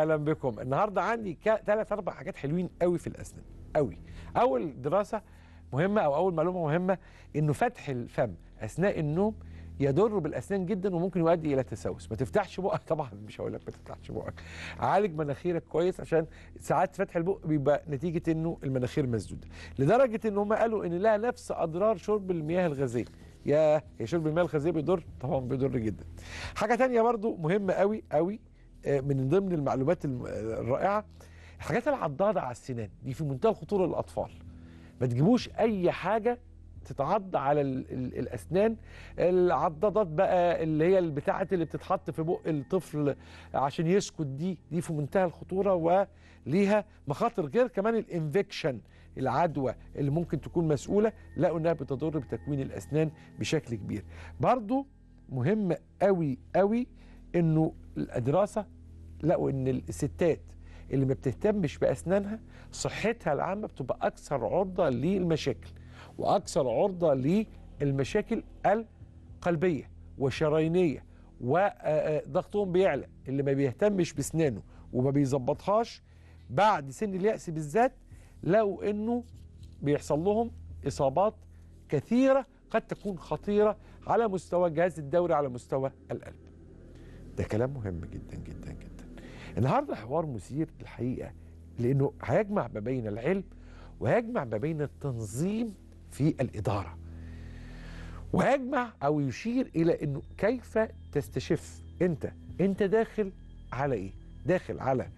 اهلا بكم النهارده عندي ثلاث اربع حاجات حلوين قوي في الاسنان قوي اول دراسه مهمه او اول معلومه مهمه انه فتح الفم اثناء النوم يضر بالاسنان جدا وممكن يؤدي الى تسوس ما تفتحش بقك طبعا مش هقول لك ما تفتحش بقك عالج مناخيرك كويس عشان ساعات فتح البق بيبقى نتيجه انه المناخير مسدوده لدرجه ان هم قالوا ان لها نفس اضرار شرب المياه الغازيه يا هي شرب المياه الغازيه بيضر طبعا بيضر جدا حاجه تانية برضو مهمه قوي قوي من ضمن المعلومات الرائعه الحاجات العضاضه على السنان دي في منتهى الخطوره للاطفال ما تجيبوش اي حاجه تتعض على ال ال الاسنان العضادات بقى اللي هي بتاعه اللي بتتحط في بق الطفل عشان يسكت دي دي في منتهى الخطوره وليها مخاطر غير كمان الانفكشن العدوى اللي ممكن تكون مسؤوله لقوا انها بتضر بتكوين الاسنان بشكل كبير برضو مهم قوي قوي انه الدراسه لقوا ان الستات اللي ما بتهتمش باسنانها صحتها العامه بتبقى اكثر عرضه للمشاكل واكثر عرضه للمشاكل القلبيه والشرايينيه وضغطهم بيعلى اللي ما بيهتمش باسنانه وما بيظبطهاش بعد سن اليأس بالذات لقوا انه بيحصل لهم اصابات كثيره قد تكون خطيره على مستوى الجهاز الدوري على مستوى القلب. ده كلام مهم جدا جدا جدا. النهارده حوار مثير الحقيقه لانه هيجمع ما بين العلم ويجمع ما بين التنظيم في الاداره. ويجمع او يشير الى انه كيف تستشف انت انت داخل على ايه؟ داخل على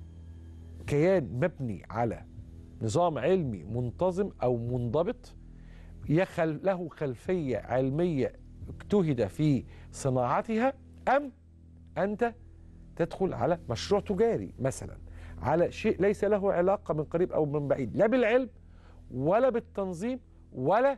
كيان مبني على نظام علمي منتظم او منضبط يخل له خلفيه علميه اجتهد في صناعتها ام انت تدخل على مشروع تجاري مثلا على شيء ليس له علاقه من قريب او من بعيد لا بالعلم ولا بالتنظيم ولا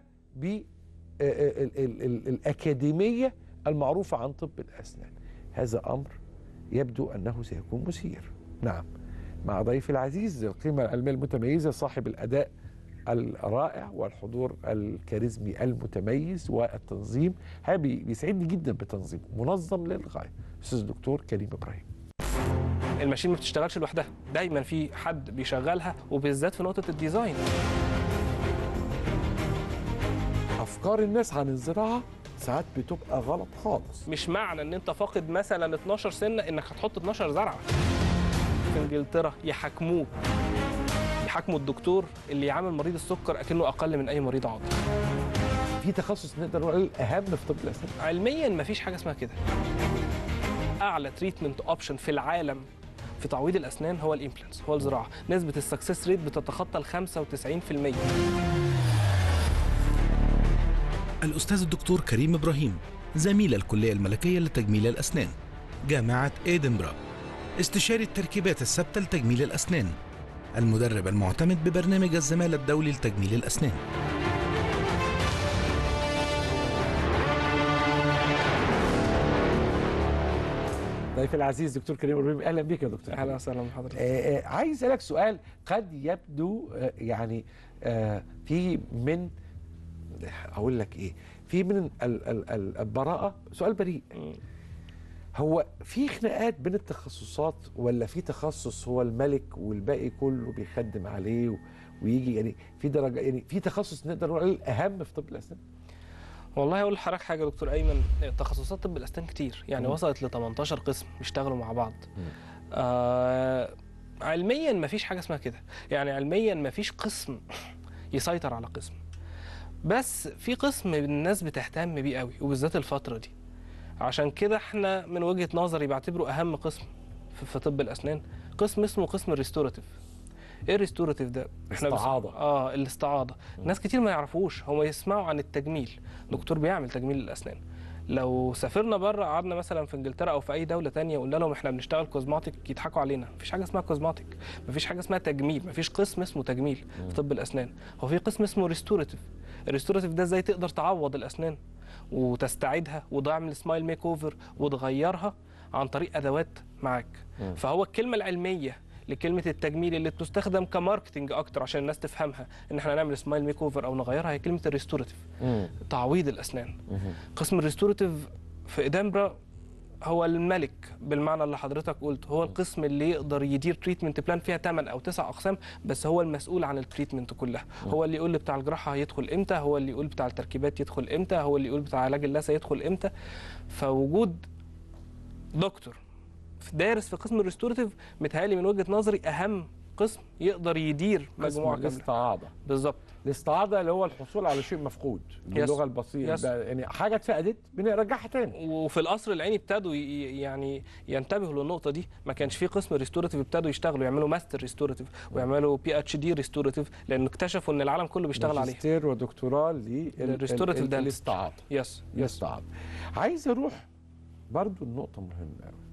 بالاكاديميه المعروفه عن طب الاسنان هذا امر يبدو انه سيكون مثير نعم مع ضيفي العزيز القيمة العلمية المتميزة صاحب الأداء الرائع والحضور الكاريزمي المتميز والتنظيم بيسعدني جدا بتنظيم منظم للغاية أستاذ الدكتور كريم إبراهيم الماشين ما بتشتغلش لوحدها دايما في حد بيشغلها وبالذات في نقطة الديزاين أفكار الناس عن الزراعة ساعات بتبقى غلط خالص مش معنى ان انت فاقد مثلا 12 سنة انك هتحط 12 زرعة في انجلترا يحاكموه يحاكموا الدكتور اللي يعامل مريض السكر اكنه اقل من اي مريض عاطل في تخصص نقدر نقول الاهم في طب الاسنان علميا مفيش حاجه اسمها كده اعلى تريتمنت اوبشن في العالم في تعويض الاسنان هو الامبلانتس هو الزراعه نسبه السكسس ريت بتتخطى ال 95% الاستاذ الدكتور كريم ابراهيم زميل الكليه الملكيه لتجميل الاسنان جامعه ادنبرا استشاري التركيبات الثابته لتجميل الاسنان المدرب المعتمد ببرنامج الزماله الدولي لتجميل الاسنان ضيفي العزيز دكتور كريم ابراهيم اهلا بك يا دكتور اهلا وسهلا بحضرتك آه آه عايز اسالك سؤال قد يبدو آه يعني آه في من اقول لك ايه في من ال ال ال البراءه سؤال بريء هو في خناقات بين التخصصات ولا في تخصص هو الملك والباقي كله بيخدم عليه ويجي يعني في درجه يعني في تخصص نقدر نقول الاهم في طب الاسنان والله اقول لحضرتك حاجه يا دكتور ايمن تخصصات طب الاسنان كتير يعني م. وصلت ل 18 قسم بيشتغلوا مع بعض آه علميا ما فيش حاجه اسمها كده يعني علميا ما فيش قسم يسيطر على قسم بس في قسم الناس بتهتم بيه قوي وبالذات الفتره دي عشان كده احنا من وجهه نظري بعتبره اهم قسم في طب الاسنان قسم اسمه قسم الريستوراتيف ايه الريستوراتيف ده احنا استعاضه بس... اه الاستعاضه ناس كتير ما يعرفوش هم يسمعوا عن التجميل دكتور بيعمل تجميل الاسنان لو سافرنا بره قعدنا مثلا في انجلترا او في اي دوله تانية وقلنا لهم احنا بنشتغل كوزماتيك يضحكوا علينا مفيش حاجه اسمها كوزماتيك مفيش حاجه اسمها تجميل مفيش قسم اسمه تجميل في طب الاسنان هو في قسم اسمه ريستوراتيف الريستوراتيف ده ازاي تقدر تعوض الاسنان وتستعيدها وتعمل سمايل ميك اوفر وتغيرها عن طريق ادوات معاك م. فهو الكلمه العلميه لكلمه التجميل اللي بتستخدم كماركتنج اكتر عشان الناس تفهمها ان احنا نعمل سمايل ميك اوفر او نغيرها هي كلمه الريستوراتيف تعويض الاسنان م. قسم الريستوراتيف في ادنبرا هو الملك بالمعنى اللي حضرتك قلت هو القسم اللي يقدر يدير تريتمنت بلان فيها 8 او 9 اقسام بس هو المسؤول عن التريتمنت كلها هو اللي يقول لي بتاع الجراحه هيدخل امتى هو اللي يقول بتاع التركيبات يدخل امتى هو اللي يقول بتاع علاج اللثه يدخل امتى فوجود دكتور دارس في قسم الريستوراتيف متهيألي من وجهه نظري اهم قسم يقدر يدير قسم مجموعه كامله الاستعاضه بالظبط الاستعاضه اللي هو الحصول على شيء مفقود باللغه البسيطه يس. ده يعني حاجه اتفقدت بنرجعها تاني وفي القصر العيني ابتدوا ي- يعني ينتبهوا للنقطه دي ما كانش في قسم ريستوراتيف ابتدوا يشتغلوا يعملوا ماستر ريستوراتيف ويعملوا بي اتش دي ريستوراتيف لان اكتشفوا ان العالم كله بيشتغل عليها ماجستير ودكتوراه للريستوراتيف دانس. للاستعاضه يس الاستعاضه عايز اروح برضو النقطه مهمه قوي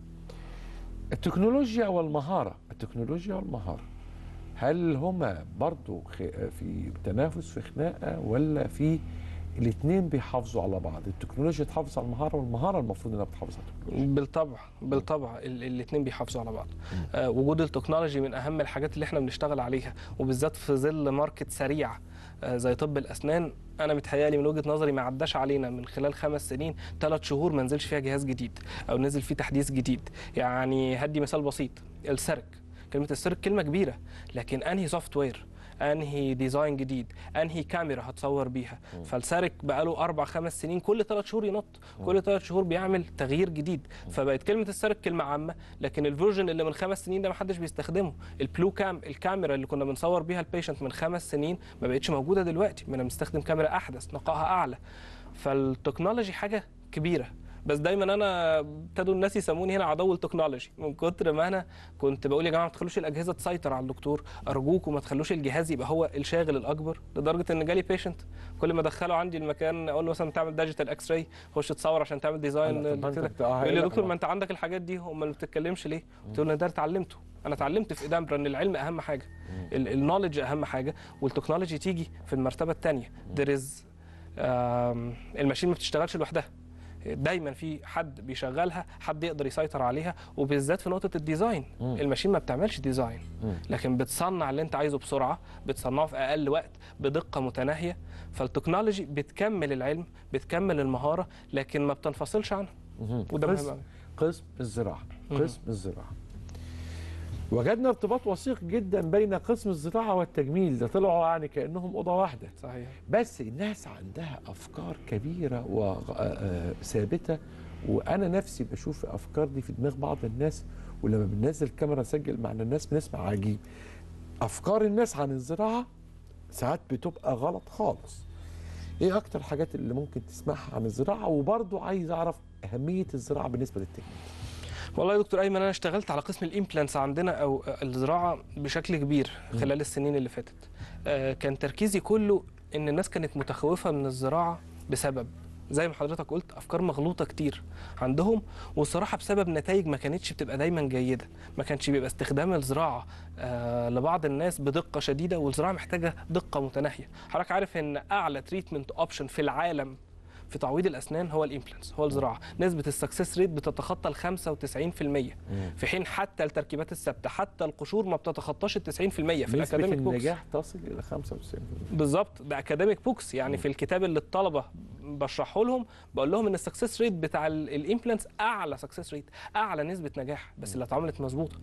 التكنولوجيا والمهاره التكنولوجيا والمهاره هل هما برضو خ- في تنافس في خناقه ولا في الاثنين بيحافظوا على بعض التكنولوجيا تحافظ على المهاره والمهاره المفروض انها بتحافظ على التكنولوجيا بالطبع بالطبع الاثنين بيحافظوا على بعض آه وجود التكنولوجي من اهم الحاجات اللي احنا بنشتغل عليها وبالذات في ظل ماركت سريع آه زي طب الاسنان انا متهيالي من وجهه نظري ما عداش علينا من خلال خمس سنين ثلاث شهور ما نزلش فيها جهاز جديد او نزل فيه تحديث جديد يعني هدي مثال بسيط السيرك كلمه السيرك كلمه كبيره لكن انهي سوفت وير انهي ديزاين جديد انهي كاميرا هتصور بيها فالسارك بقاله اربع خمس سنين كل ثلاث شهور ينط كل ثلاث شهور بيعمل تغيير جديد فبقت كلمه السارك كلمه عامه لكن الفيرجن اللي من خمس سنين ده ما حدش بيستخدمه البلو كام الكاميرا اللي كنا بنصور بيها البيشنت من خمس سنين ما بقتش موجوده دلوقتي بقينا بنستخدم كاميرا احدث نقائها اعلى فالتكنولوجي حاجه كبيره بس دايما انا ابتدوا الناس يسموني هنا عدو التكنولوجي من كتر ما انا كنت بقول يا جماعه ما تخلوش الاجهزه تسيطر على الدكتور ارجوكم ما تخلوش الجهاز يبقى هو الشاغل الاكبر لدرجه ان جالي بيشنت كل ما ادخله عندي المكان اقول له مثلا تعمل ديجيتال اكس راي خش تصور عشان تعمل ديزاين لا، طب ما أنت كده. بت- آه، يقول لي هيقول يا لك دكتور أنا- ما انت عندك الحاجات دي امال ما بتتكلمش ليه؟ قلت له انا ده اتعلمته انا اتعلمت في ادامبرا ان العلم اهم حاجه النولج اهم حاجه والتكنولوجي تيجي في المرتبه الثانيه there is آم، الماشين ما بتشتغلش لوحدها دايما في حد بيشغلها حد يقدر يسيطر عليها وبالذات في نقطه الديزاين مم. الماشين ما بتعملش ديزاين مم. لكن بتصنع اللي انت عايزه بسرعه بتصنعه في اقل وقت بدقه متناهيه فالتكنولوجي بتكمل العلم بتكمل المهاره لكن ما بتنفصلش عنها مهم. وده مهم قسم, أوي. قسم الزراعه مهم. قسم الزراعه وجدنا ارتباط وثيق جدا بين قسم الزراعه والتجميل ده طلعوا يعني كانهم اوضه واحده صحيح بس الناس عندها افكار كبيره وثابته وانا نفسي بشوف الافكار دي في دماغ بعض الناس ولما بننزل الكاميرا نسجل مع الناس بنسمع عجيب افكار الناس عن الزراعه ساعات بتبقى غلط خالص ايه اكتر الحاجات اللي ممكن تسمعها عن الزراعه وبرضه عايز اعرف اهميه الزراعه بالنسبه للتجميل والله يا دكتور ايمن انا اشتغلت على قسم الامبلانتس عندنا او الزراعه بشكل كبير خلال السنين اللي فاتت آه، كان تركيزي كله ان الناس كانت متخوفه من الزراعه بسبب زي ما حضرتك قلت افكار مغلوطه كتير عندهم والصراحه بسبب نتائج ما كانتش بتبقى دايما جيده ما كانش بيبقى استخدام الزراعه آه لبعض الناس بدقه شديده والزراعه محتاجه دقه متناهيه حضرتك عارف ان اعلى تريتمنت اوبشن في العالم في تعويض الاسنان هو الامبلانتس هو الزراعه نسبه السكسس ريت بتتخطى ال 95% في حين حتى التركيبات الثابته حتى القشور ما بتتخطاش ال 90% في نسبه الاكاديميك بوكس النجاح تصل الى 95% بالظبط ده اكاديميك بوكس يعني في الكتاب اللي الطلبه بشرحه لهم بقول لهم ان السكسس ريت بتاع الامبلانتس اعلى سكسس ريت اعلى نسبه نجاح بس اللي اتعملت مظبوطه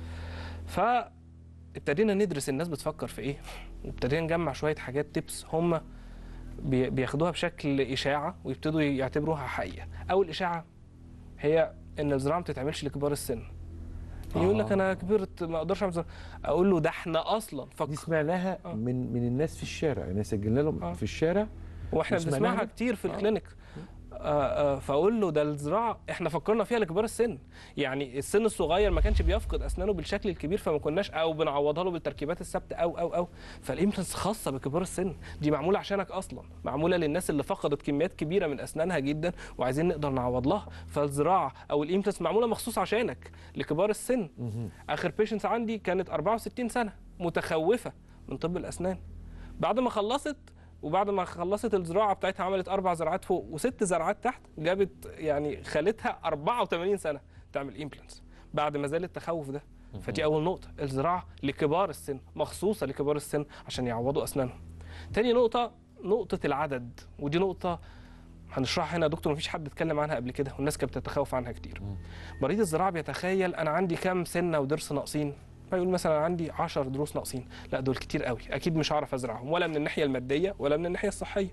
فابتدينا ندرس الناس بتفكر في ايه وابتدينا نجمع شويه حاجات تيبس هم بي- بياخدوها بشكل اشاعه ويبتدوا يعتبروها حقيقه اول اشاعه هي ان الزراعه ما بتتعملش لكبار السن يقول لك آه. انا كبرت ما اقدرش اعمل زراعة. اقول له ده احنا اصلا فكر دي سمعناها آه. من من الناس في الشارع يعني سجلنا لهم آه. في الشارع واحنا وسمعناها بنسمعها دي؟ كتير في آه. الكلينيك آه آه فاقول له ده الزراعه احنا فكرنا فيها لكبار السن يعني السن الصغير ما كانش بيفقد اسنانه بالشكل الكبير فما كناش او بنعوضها له بالتركيبات الثابته او او او فالامبلانس خاصه بكبار السن دي معموله عشانك اصلا معموله للناس اللي فقدت كميات كبيره من اسنانها جدا وعايزين نقدر نعوض لها فالزراعه او الامبلانس معموله مخصوص عشانك لكبار السن اخر بيشنس عندي كانت 64 سنه متخوفه من طب الاسنان بعد ما خلصت وبعد ما خلصت الزراعه بتاعتها عملت اربع زرعات فوق وست زرعات تحت جابت يعني خالتها 84 سنه تعمل امبلانس بعد ما زال التخوف ده فدي اول نقطه الزراعه لكبار السن مخصوصه لكبار السن عشان يعوضوا اسنانهم تاني نقطه نقطه العدد ودي نقطه هنشرحها هنا يا دكتور مفيش حد اتكلم عنها قبل كده والناس كانت بتتخوف عنها كتير مريض الزراعه بيتخيل انا عندي كام سنه وضرس ناقصين فيقول مثلا عندي 10 ضروس ناقصين لا دول كتير قوي اكيد مش هعرف ازرعهم ولا من الناحيه الماديه ولا من الناحيه الصحيه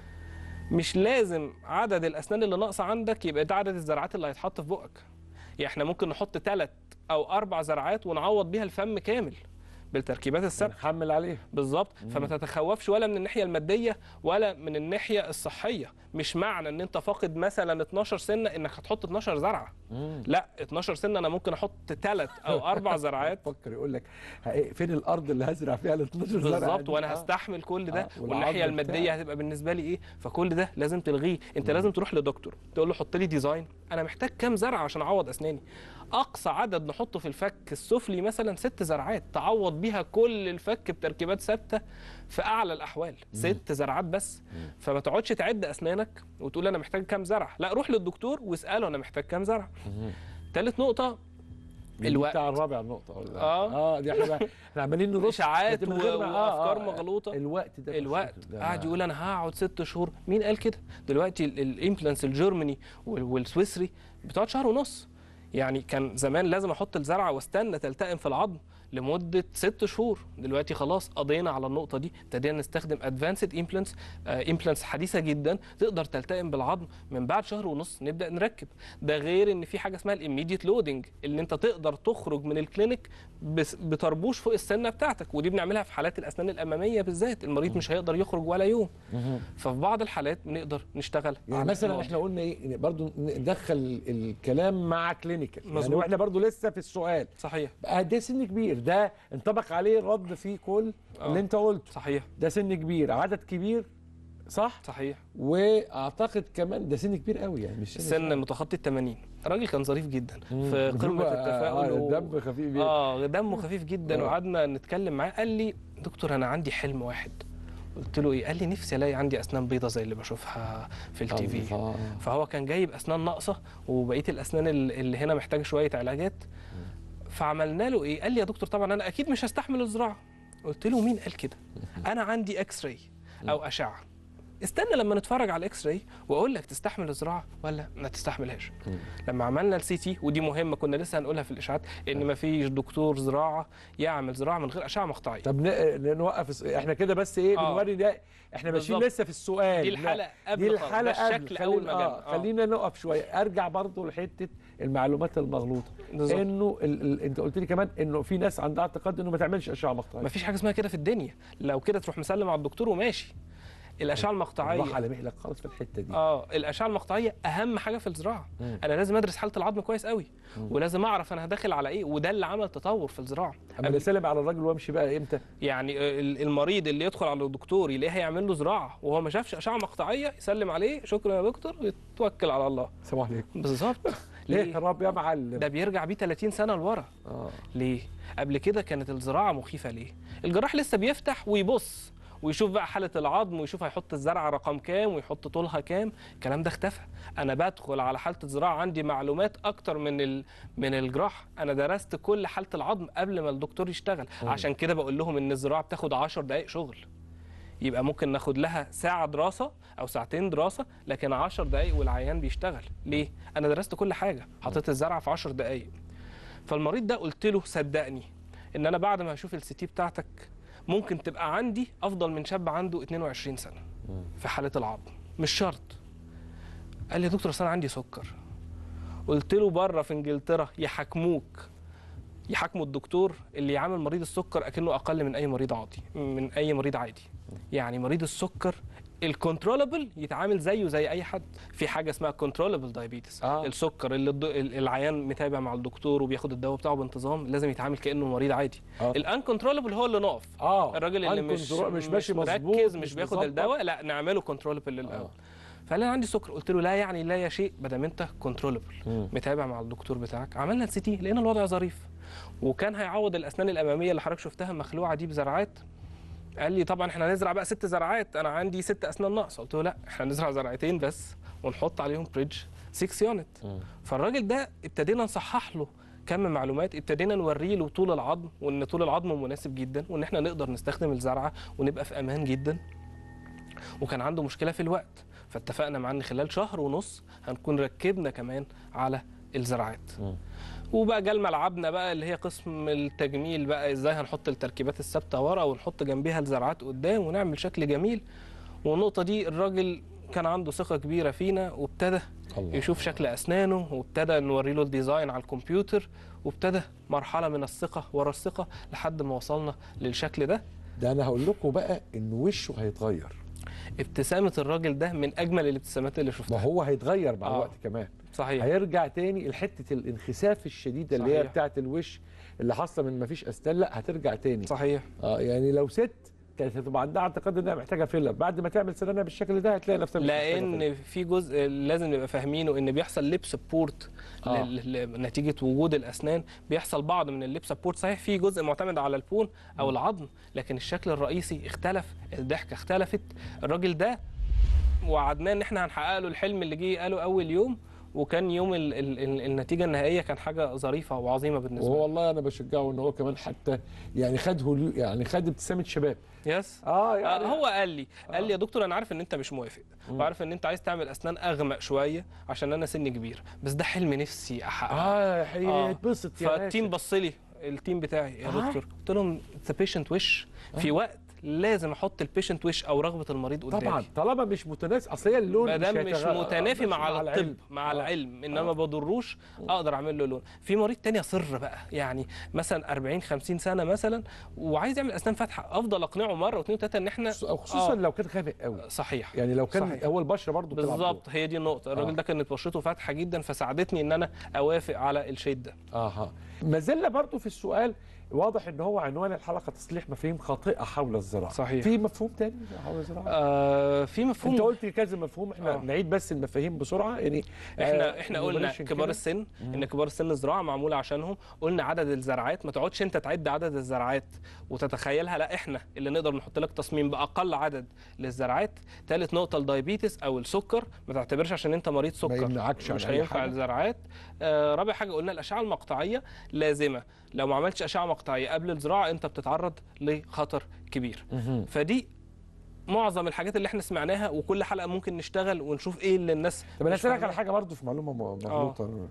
مش لازم عدد الاسنان اللي ناقصه عندك يبقى ده عدد الزرعات اللي هيتحط في بقك يعني احنا ممكن نحط ثلاث او اربع زرعات ونعوض بيها الفم كامل بالتركيبات الثابته نحمل عليه بالظبط فما تتخوفش ولا من الناحيه الماديه ولا من الناحيه الصحيه مش معنى ان انت فاقد مثلا 12 سنه انك هتحط 12 زرعه لا 12 سنه انا ممكن احط ثلاث او اربع زرعات فكر يقول لك ه- فين الارض اللي هزرع فيها ال 12 زرعه بالظبط دي؟ وانا آه. هستحمل كل ده آه، والعظم والناحيه الماديه بتاعه. هتبقى بالنسبه لي ايه فكل ده لازم تلغيه انت لازم تروح لدكتور تقول له حط لي ديزاين انا محتاج كام زرعه عشان اعوض اسناني اقصى عدد نحطه في الفك السفلي مثلا ست زرعات تعوض بيها كل الفك بتركيبات ثابته في اعلى الاحوال ست زرعات بس فما تقعدش تعد اسنانك وتقول انا محتاج كام زرعه لا روح للدكتور واساله انا محتاج كام زرعه ثالث نقطه دي الوقت. بتاع الرابع النقطه ولا آه. اه دي احنا بقى- احنا عمالين نرص اشاعات لكن من غير ما- آه، وافكار آه، مغلوطه الوقت ده الوقت بس- ده قاعد ما- يقول انا هقعد ست شهور مين قال كده دلوقتي الامبلانس الجرماني وال- والسويسري بتقعد شهر ونص يعني كان زمان لازم احط الزرعه واستنى تلتئم في العظم لمده ست شهور دلوقتي خلاص قضينا على النقطه دي ابتدينا نستخدم ادفانسد امبلانس امبلانس حديثه جدا تقدر تلتئم بالعظم من بعد شهر ونص نبدا نركب ده غير ان في حاجه اسمها الاميديت لودنج اللي انت تقدر تخرج من الكلينيك بس- بطربوش فوق السنه بتاعتك ودي بنعملها في حالات الاسنان الاماميه بالذات المريض مش هيقدر يخرج ولا يوم ففي بعض الحالات بنقدر نشتغل يعني على مثلا الموضوع. احنا قلنا ايه برضو ندخل الكلام مع كلينيكال يعني مظبوط. واحنا برضو لسه في السؤال صحيح بقى ده سن كبير ده انطبق عليه الرد في كل آه. اللي انت قلته صحيح ده سن كبير عدد كبير صح صحيح واعتقد كمان ده سن كبير قوي يعني مش سن متخطي ال 80 الراجل كان ظريف جدا في قمه آه، التفاؤل آه و- دم خفيف جدا اه دمه خفيف جدا آه. وقعدنا نتكلم معاه قال لي دكتور انا عندي حلم واحد قلت له ايه قال لي نفسي الاقي عندي اسنان بيضه زي اللي بشوفها في التي في الله. فهو كان جايب اسنان ناقصه وبقيه الاسنان ال- اللي هنا محتاجه شويه علاجات فعملنا له ايه قال لي يا دكتور طبعا انا اكيد مش هستحمل الزراعه قلت له مين قال كده انا عندي اكس راي او اشعه استنى لما نتفرج على الاكس راي واقول لك تستحمل الزراعه ولا ما تستحملهاش لما عملنا السي تي ودي مهمه كنا لسه هنقولها في الاشاعات ان ما فيش دكتور زراعه يعمل زراعه من غير اشعه مقطعيه طب ن- نوقف الس- احنا كده بس ايه آه. بنوري ده احنا ماشيين بالظبط. لسه في السؤال دي لا، الحلقه قبل دي خالص. الحلقه ده قبل الشكل خلينا- اول ما جانا آه. خلينا نقف شويه ارجع برضو لحته المعلومات المغلوطه بالظبط. انه ال... ال... انت قلت لي كمان انه في ناس عندها اعتقاد انه ما تعملش اشعه مقطعيه ما فيش حاجه اسمها كده في الدنيا لو كده تروح مسلم على الدكتور وماشي الاشعه راح المقطعيه على مهلك خالص في الحته دي اه الاشعه المقطعيه اهم حاجه في الزراعه مم. انا لازم ادرس حاله العظم كويس قوي ولازم اعرف انا داخل على ايه وده اللي عمل تطور في الزراعه اما انا اسلم على الراجل وامشي بقى امتى يعني ال- المريض اللي يدخل على الدكتور يلاقيه هيعمل له زراعه وهو ما شافش اشعه مقطعيه يسلم عليه شكرا يا دكتور ويتوكل على الله سلام عليكم بالظبط ليه ليه يا رب يا معلم ده بيرجع بيه 30 سنه لورا اه ليه قبل كده كانت الزراعه مخيفه ليه الجراح لسه بيفتح ويبص ويشوف بقى حاله العظم ويشوف هيحط الزرعه رقم كام ويحط طولها كام الكلام ده اختفى انا بدخل على حاله الزراعه عندي معلومات اكتر من ال... من الجراح انا درست كل حاله العظم قبل ما الدكتور يشتغل عشان كده بقول لهم ان الزراعه بتاخد 10 دقائق شغل يبقى ممكن ناخد لها ساعة دراسة أو ساعتين دراسة لكن 10 دقايق والعيان بيشتغل ليه؟ أنا درست كل حاجة حطيت الزرعة في 10 دقايق فالمريض ده قلت له صدقني إن أنا بعد ما أشوف السي تي بتاعتك ممكن تبقى عندي أفضل من شاب عنده 22 سنة في حالة العظم مش شرط قال لي يا دكتور أصل أنا عندي سكر قلت له بره في إنجلترا يحاكموك يحاكموا الدكتور اللي يعامل مريض السكر اكنه اقل من اي مريض عادي من اي مريض عادي يعني مريض السكر الكنترولبل يتعامل زيه زي اي حد في حاجه اسمها كنترولبل دايابيتس آه. السكر اللي الد... العيان متابع مع الدكتور وبياخد الدواء بتاعه بانتظام لازم يتعامل كانه مريض عادي آه. الان كنترولبل هو اللي نقف اه الراجل اللي مش uncontrol- مش ماشي مظبوط مركز مش بياخد مظبط. الدواء لا نعمله كنترولبل للاول فقال لي انا عندي سكر قلت له لا يعني لا يا شيء ما دام انت كنترولبل مم. متابع مع الدكتور بتاعك عملنا السي تي لقينا الوضع ظريف وكان هيعوض الاسنان الاماميه اللي حضرتك شفتها مخلوعه دي بزرعات قال لي طبعا احنا هنزرع بقى ست زرعات انا عندي ست اسنان ناقصه قلت له لا احنا هنزرع زرعتين بس ونحط عليهم بريدج 6 يونت فالراجل ده ابتدينا نصحح له كم معلومات ابتدينا نوريه له طول العظم وان طول العظم مناسب جدا وان احنا نقدر نستخدم الزرعه ونبقى في امان جدا وكان عنده مشكله في الوقت فاتفقنا معاه ان خلال شهر ونص هنكون ركبنا كمان على الزراعات مم. وبقى جال ملعبنا بقى اللي هي قسم التجميل بقى ازاي هنحط التركيبات الثابته ورا ونحط جنبيها الزراعات قدام ونعمل شكل جميل والنقطه دي الراجل كان عنده ثقه كبيره فينا وابتدى الله. يشوف شكل اسنانه وابتدى نوري له الديزاين على الكمبيوتر وابتدى مرحله من الثقه ورا الثقه لحد ما وصلنا للشكل ده ده انا هقول لكم بقى ان وشه هيتغير ابتسامه الراجل ده من اجمل الابتسامات اللي ما شفتها هو هيتغير مع آه. الوقت كمان صحيح هيرجع تاني لحته الانخساف الشديده اللي هي صحيح. بتاعه الوش اللي حاصله من ما فيش اسنان لا هترجع تاني صحيح اه يعني لو ست كانت هتبقى عندها اعتقاد انها محتاجه فيلر بعد ما تعمل سنانها بالشكل ده هتلاقي نفسها مش محتاجة فيلر. لان في جزء لازم نبقى فاهمينه ان بيحصل ليب سبورت آه. نتيجه وجود الاسنان بيحصل بعض من الليب سبورت صحيح في جزء معتمد على البون او العظم لكن الشكل الرئيسي اختلف الضحكه اختلفت الراجل ده وعدناه ان احنا هنحقق له الحلم اللي جه قاله اول يوم وكان يوم ال ال ال النتيجه النهائيه كان حاجه ظريفه وعظيمه بالنسبه وهو له والله انا بشجعه ان هو كمان حتى يعني خد هوليو يعني خد ابتسامه شباب يس اه آه يعني هو قال لي قال لي يا دكتور انا عارف ان انت مش موافق وعارف ان انت عايز تعمل اسنان اغمق شويه عشان انا سني كبير بس ده حلم نفسي احققه اه آه. هيتبسط يا فالتيم باشا. بص لي التيم بتاعي يا آه. دكتور قلت لهم ذا بيشنت وش في وقت لازم احط البيشنت وش او رغبه المريض قدامي طبعا طالما مش متناسب اصل هي اللون ما دام مش هيتغ- متنافي مش مع, الطب العلم. مع آه. العلم ان انا ما بضروش اقدر اعمل له لون في مريض تاني اصر بقى يعني مثلا 40 50 سنه مثلا وعايز يعمل اسنان فاتحه افضل اقنعه مره واثنين وثلاثه ان احنا خصوصا- خصوصا آه. لو كان غامق قوي صحيح يعني لو كان صحيح. هو البشره برضه بتلعب دور. بالظبط هي دي النقطه الراجل آه. ده كانت بشرته فاتحه جدا فساعدتني ان انا اوافق على الشيد ده اها ما زلنا برضه في السؤال واضح ان هو عنوان الحلقه تصليح مفاهيم خاطئه حول الزراعه صحيح. في مفهوم تاني حول الزراعه آه في مفهوم انت قلت كذا مفهوم احنا آه. نعيد بس المفاهيم بسرعه يعني احنا آه، احنا قلنا نوبريشن كبار كده. السن ان كبار السن زراعه معموله عشانهم قلنا عدد الزراعات ما تقعدش انت تعد عدد الزراعات وتتخيلها لا احنا اللي نقدر نحط لك تصميم باقل عدد للزراعات ثالث نقطه الدايبيتس او السكر ما تعتبرش عشان انت مريض سكر يمنعكش عن مش أي هينفع حاجة. الزراعات آه رابع حاجه قلنا الاشعه المقطعيه لازمه لو ما عملتش اشعه مقطعيه قبل الزراعه انت بتتعرض لخطر كبير مهم. فدي معظم الحاجات اللي احنا سمعناها وكل حلقه ممكن نشتغل ونشوف ايه اللي الناس طب انا مش اسالك على فاهماها. حاجه برضه في معلومه م- مغلوطه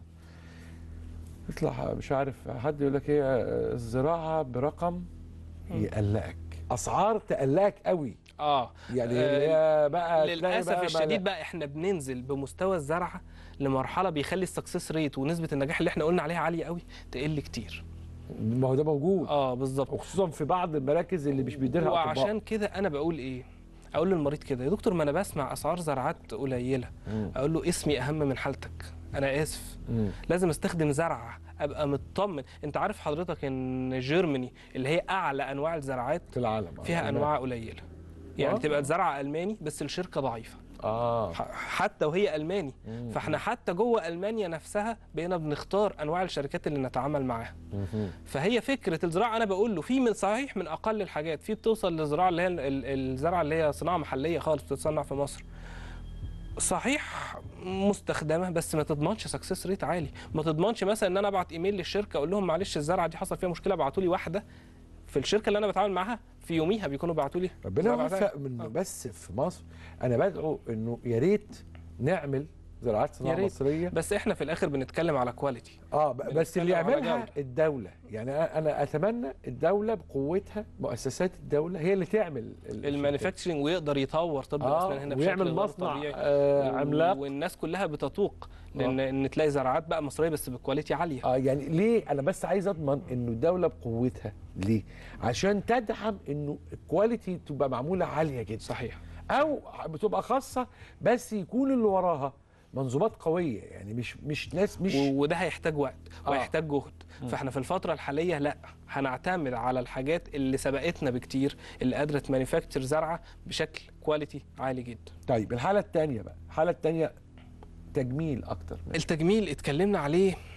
يطلع مش عارف حد يقول لك ايه آه، الزراعه برقم يقلقك اسعار تقلقك قوي اه يعني آه، اللي هي بقى تلاقي للاسف بقى الشديد بقى احنا بننزل بمستوى الزرعه لمرحله بيخلي السكسس ريت ونسبه النجاح اللي احنا قلنا عليها عاليه قوي تقل كتير ما هو ده موجود اه بالظبط وخصوصا في بعض المراكز اللي مش بيديرها اطباء وعشان كده انا بقول ايه اقول للمريض كده يا دكتور ما انا بسمع اسعار زراعات قليله مم. اقول له اسمي اهم من حالتك انا اسف مم. لازم استخدم زرعه ابقى مطمن انت عارف حضرتك ان جيرماني اللي هي اعلى انواع الزراعات في العالم آه. فيها انواع قليله يعني آه. تبقى زرعه الماني بس الشركه ضعيفه اه ح- حتى وهي الماني مم. فاحنا حتى جوه المانيا نفسها بقينا بنختار انواع الشركات اللي نتعامل معاها مهم. فهي فكره الزراعه انا بقول له في من صحيح من اقل الحاجات في بتوصل للزراعه اللي هي ال- ال- الزراعه اللي هي صناعه محليه خالص بتتصنع في مصر صحيح مستخدمه بس ما تضمنش سكسس ريت عالي ما تضمنش مثلا ان انا ابعت ايميل للشركه اقول لهم معلش الزرعه دي حصل فيها مشكله ابعتوا لي واحده في الشركه اللي انا بتعامل معاها في يوميها بيكونوا بعتوا لي ربنا زرعة يوفق تانية. منه آه. بس في مصر انا بدعو انه يا ريت نعمل زراعات يا صناعه ريت. مصريه بس احنا في الاخر بنتكلم على كواليتي اه ب- بس اللي بنتكلم على يعملها جودة. الدوله يعني أنا- انا اتمنى الدوله بقوتها مؤسسات الدوله هي اللي تعمل ال- المانيفاكتشرنج ويقدر يطور طب اه الاسنان هنا بشكل ويعمل غير مصنع طبيعي. آه عملاق والناس كلها بتتوق لان ان تلاقي زراعات بقى مصريه بس بكواليتي عاليه اه يعني ليه انا بس عايز اضمن انه الدوله بقوتها ليه عشان تدعم انه الكواليتي تبقى معموله عاليه جدا صحيح او بتبقى خاصه بس يكون اللي وراها منظومات قويه يعني مش مش ناس مش و- وده هيحتاج وقت آه. وهيحتاج جهد فاحنا في الفتره الحاليه لا هنعتمد على الحاجات اللي سبقتنا بكتير اللي قادره تمانيفاكتشر زرعه بشكل كواليتي عالي جدا طيب الحاله الثانيه بقى الحاله الثانيه تجميل اكتر من التجميل اتكلمنا عليه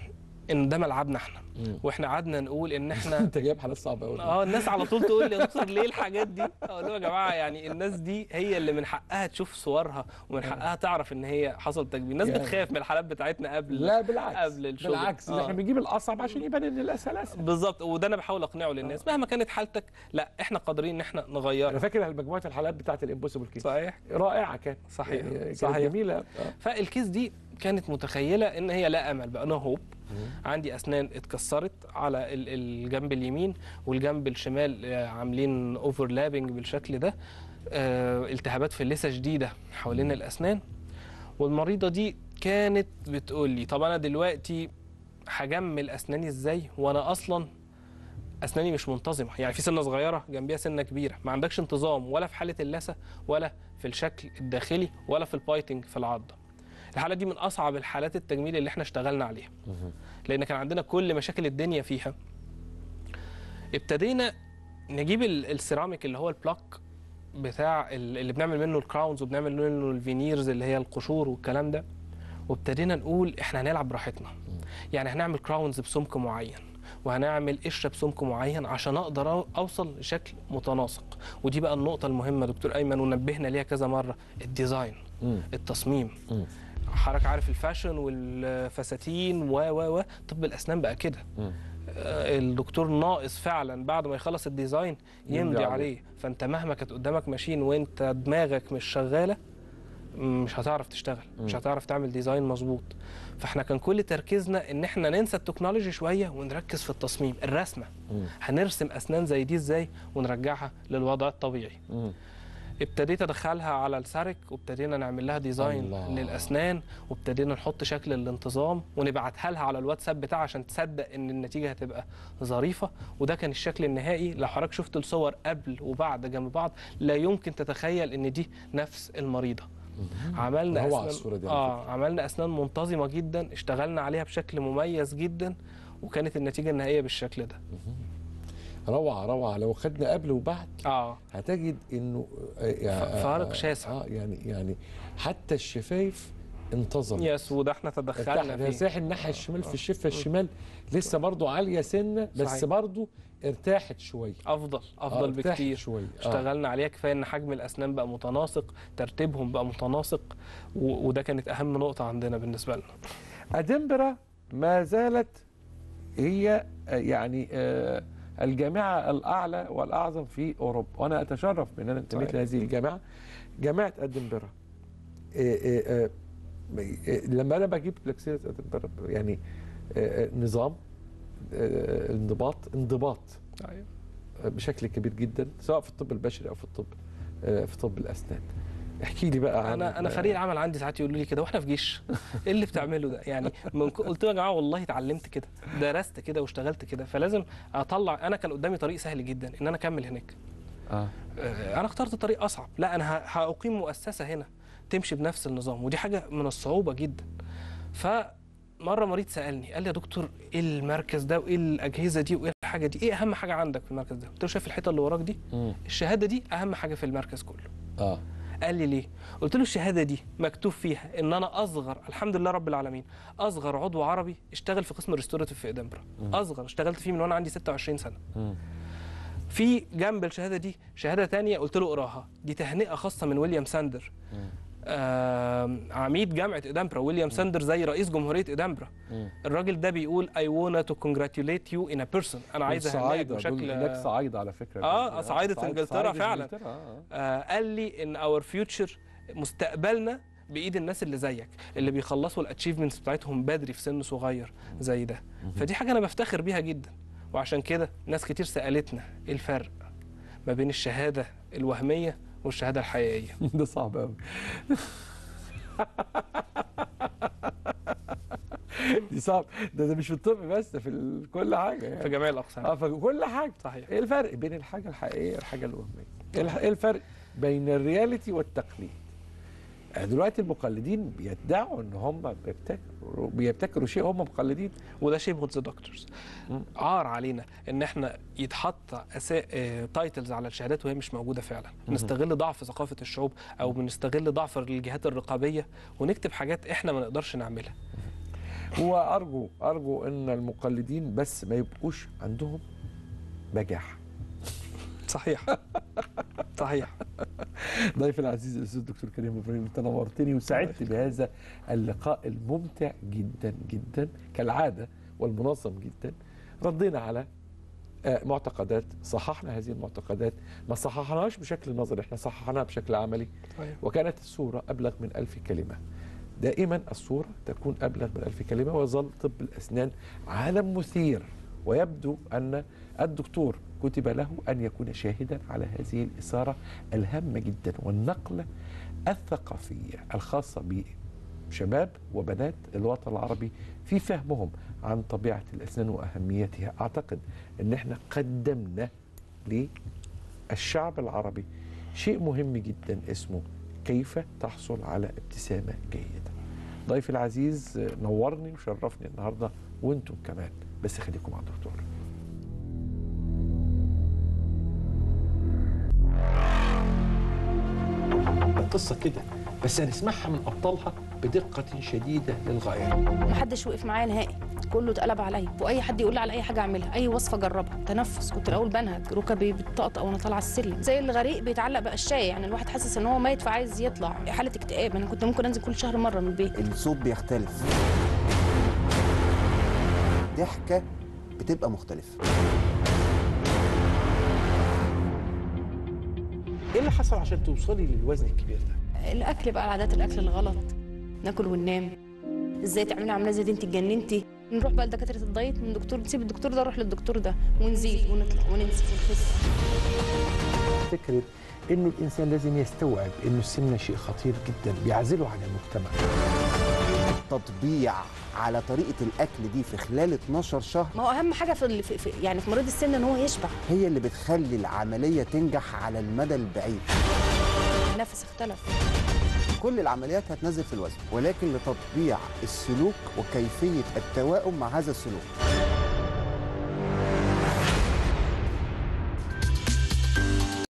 ان ده ملعبنا احنا مم. واحنا قعدنا نقول ان احنا انت جايب حالات صعبه قوي اه الناس على طول تقول لي يا دكتور ليه الحاجات دي؟ اقول لهم يا جماعه يعني الناس دي هي اللي من حقها تشوف صورها ومن حقها تعرف ان هي حصل تجميل، الناس يعني- بتخاف من الحالات بتاعتنا قبل لا بالعكس قبل الشغل. بالعكس آه. احنا بنجيب الاصعب عشان يبان ان الاسهل اسهل بالظبط وده انا بحاول اقنعه للناس مهما كانت حالتك لا احنا قادرين ان احنا انا نغيرها فاكر مجموعه الحلقات بتاعت الامبوسيبل كيس صحيح رائعه كانت صحيح. يعني كانت صحيح. جميله آه. فالكيس دي كانت متخيله ان هي لا امل بقى نو هوب عندي اسنان اتكسرت على ال- الجنب اليمين والجنب الشمال آه، عاملين اوفرلابنج بالشكل ده آه، التهابات في اللثه شديده حوالين الاسنان والمريضه دي كانت بتقول لي طب انا دلوقتي هجمل اسناني ازاي وانا اصلا اسناني مش منتظمه يعني في سنه صغيره جنبيها سنه كبيره ما عندكش انتظام ولا في حاله اللثه ولا في الشكل الداخلي ولا في البايتنج في العضه الحاله دي من اصعب الحالات التجميل اللي احنا اشتغلنا عليها لان كان عندنا كل مشاكل الدنيا فيها ابتدينا نجيب ال- السيراميك اللي هو البلاك بتاع ال- اللي بنعمل منه الكراونز وبنعمل منه الفينيرز اللي هي القشور والكلام ده وابتدينا نقول احنا هنلعب براحتنا يعني هنعمل كراونز بسمك معين وهنعمل قشره بسمك معين عشان اقدر أو- اوصل لشكل متناسق ودي بقى النقطه المهمه دكتور ايمن ونبهنا ليها كذا مره الديزاين مم. التصميم مم. حضرتك عارف الفاشن والفساتين و و و طب الاسنان بقى كده مم. آه، الدكتور ناقص فعلا بعد ما يخلص الديزاين يمضي يمضي عليه. عليه فانت مهما كانت قدامك ماشين وانت دماغك مش شغاله مش هتعرف تشتغل مش مم. هتعرف تعمل ديزاين مظبوط فاحنا كان كل تركيزنا ان احنا ننسى التكنولوجي شويه ونركز في التصميم الرسمه مم. هنرسم اسنان زي دي ازاي ونرجعها للوضع الطبيعي مم. ابتديت ادخلها على السارك وابتدينا نعمل لها ديزاين الله. للاسنان وابتدينا نحط شكل الانتظام ونبعتها لها على الواتساب بتاعها عشان تصدق ان النتيجه هتبقى ظريفه وده كان الشكل النهائي لو حضرتك شفت الصور قبل وبعد جنب بعض لا يمكن تتخيل ان دي نفس المريضه عملنا روعة اسنان الصورة دي على اه عملنا اسنان منتظمه جدا اشتغلنا عليها بشكل مميز جدا وكانت النتيجه النهائيه بالشكل ده روعه روعه لو خدنا قبل وبعد اه هتجد انه آه، يعني فارق شاسع. اه يعني يعني حتى الشفايف انتظم يس وده احنا تدخلنا ارتاح فيه صحيح الناحيه الشمال في الشفه الشمال لسه برضو عاليه سنه بس صحيح. برضو ارتاحت شويه افضل آه، افضل ارتاحت بكتير شويه آه. اشتغلنا عليها كفايه ان حجم الاسنان بقى متناسق ترتيبهم بقى متناسق و- وده كانت اهم نقطه عندنا بالنسبه لنا ادنبرا ما زالت هي آه، يعني آه، الجامعه الاعلى والاعظم في اوروبا وانا اتشرف بان انا انتميت صحيح. لهذه الجامعه جامعه ادنبرا آه، آه، آه، آه، لما انا بجيب لك سيره ادنبرا يعني آه، آه، نظام آه، انضباط انضباط بشكل كبير جدا سواء في الطب البشري او في الطب آه، في طب الاسنان احكي لي بقى عن انا انا فريق العمل عندي ساعات يقولوا لي كده واحنا في جيش ايه اللي بتعمله ده يعني من ك- قلت لهم يا جماعه والله اتعلمت كده درست كده واشتغلت كده فلازم اطلع انا كان قدامي طريق سهل جدا ان انا اكمل هناك اه آه، انا اخترت طريق اصعب لا انا ه- هاقيم مؤسسه هنا تمشي بنفس النظام ودي حاجه من الصعوبه جدا فمره مريض سالني قال لي يا دكتور ايه المركز ده وايه الاجهزه دي وايه الحاجه دي ايه اهم حاجه عندك في المركز ده قلت له شايف الحيطه اللي وراك دي مم. الشهاده دي اهم حاجه في المركز كله اه قال لي ليه قلت له الشهاده دي مكتوب فيها ان انا اصغر الحمد لله رب العالمين اصغر عضو عربي اشتغل في قسم ريستوراتيف في ادنبرا اصغر اشتغلت فيه من وانا عندي 26 سنه مم. في جنب الشهاده دي شهاده تانية قلت له اقراها دي تهنئه خاصه من ويليام ساندر آه عميد جامعه ادنبرا ويليام ساندر زي رئيس جمهوريه ادنبرا مم. الراجل ده بيقول I wanna to congratulate you in a person انا عايز اهنئك صعايدة دول بشكل هناك صعايدة على فكرة آه، صعايدة صعايدة- إنجلترا صعايدة فعلاً. إنجلترا، آه. آه قال لي ان اور فيوتشر مستقبلنا بايد الناس اللي زيك اللي بيخلصوا الاتشيفمنتس بتاعتهم بدري في سن صغير زي ده فدي حاجه انا بفتخر بيها جدا وعشان كده ناس كتير سالتنا ايه الفرق ما بين الشهاده الوهميه والشهاده الحقيقيه ده صعب قوي دي صعب ده, ده مش في الطب بس ده في ال- كل حاجه في يعني جميع الاقسام اه في كل حاجه صحيح ايه الفرق بين الحاجه الحقيقيه والحاجه الوهميه ايه الح- إيه الفرق بين الرياليتي والتقليد دلوقتي المقلدين بيدعوا ان هم بيبتكروا بيبتكروا شيء هم مقلدين وده شيء ذا دكتورز مم. عار علينا ان احنا يتحط تايتلز على الشهادات وهي مش موجوده فعلا بنستغل ضعف ثقافه الشعوب او بنستغل ضعف الجهات الرقابيه ونكتب حاجات احنا ما نقدرش نعملها وارجو ارجو ان المقلدين بس ما يبقوش عندهم بجاحه صحيح صحيح ضيف العزيز الاستاذ الدكتور كريم ابراهيم انت نورتني وسعدت بهذا اللقاء الممتع جدا جدا كالعاده والمنظم جدا ردينا على آه، معتقدات صححنا هذه المعتقدات ما صححناهاش بشكل نظري احنا صححناها بشكل عملي صحيح. وكانت الصورة أبلغ من ألف كلمة دائما الصورة تكون أبلغ من ألف كلمة ويظل طب الأسنان عالم مثير ويبدو أن الدكتور كتب له أن يكون شاهدا على هذه الإثارة الهامة جدا والنقلة الثقافية الخاصة بشباب وبنات الوطن العربي في فهمهم عن طبيعة الأسنان وأهميتها أعتقد أن احنا قدمنا للشعب العربي شيء مهم جدا اسمه كيف تحصل على ابتسامة جيدة ضيفي العزيز نورني وشرفني النهاردة وانتم كمان بس خليكم مع الدكتور قصة كده بس هنسمعها من أبطالها بدقة شديدة للغاية محدش وقف معايا نهائي كله اتقلب عليا واي حد يقول لي على اي حاجه اعملها اي وصفه اجربها تنفس كنت الاول بنهج ركبي بتطقطق وانا طالعه السلم زي الغريق بيتعلق بقشايه يعني الواحد حاسس ان هو ميت فعايز يطلع حاله اكتئاب انا كنت ممكن انزل كل شهر مره من البيت الصوت بيختلف ضحكة بتبقى مختلفة إيه اللي حصل عشان توصلي للوزن الكبير ده؟ الاكل بقى عادات الاكل الغلط ناكل وننام ازاي تعملي عمليه زي دي انت اتجننتي نروح بقى لدكاتره الدايت من دكتور نسيب الدكتور ده نروح للدكتور ده ونزيد ونطلع وننسى ونخس فكرة إنه الإنسان لازم يستوعب إنه السمنة شيء خطير جدا بيعزله عن المجتمع تطبيع على طريقة الأكل دي في خلال 12 شهر ما هو اهم حاجه في, ال- في, في يعني في مريض السن ان هو يشبع هي اللي بتخلي العملية تنجح على المدى البعيد النفس اختلف كل العمليات هتنزل في الوزن ولكن لتطبيع السلوك وكيفية التواؤم مع هذا السلوك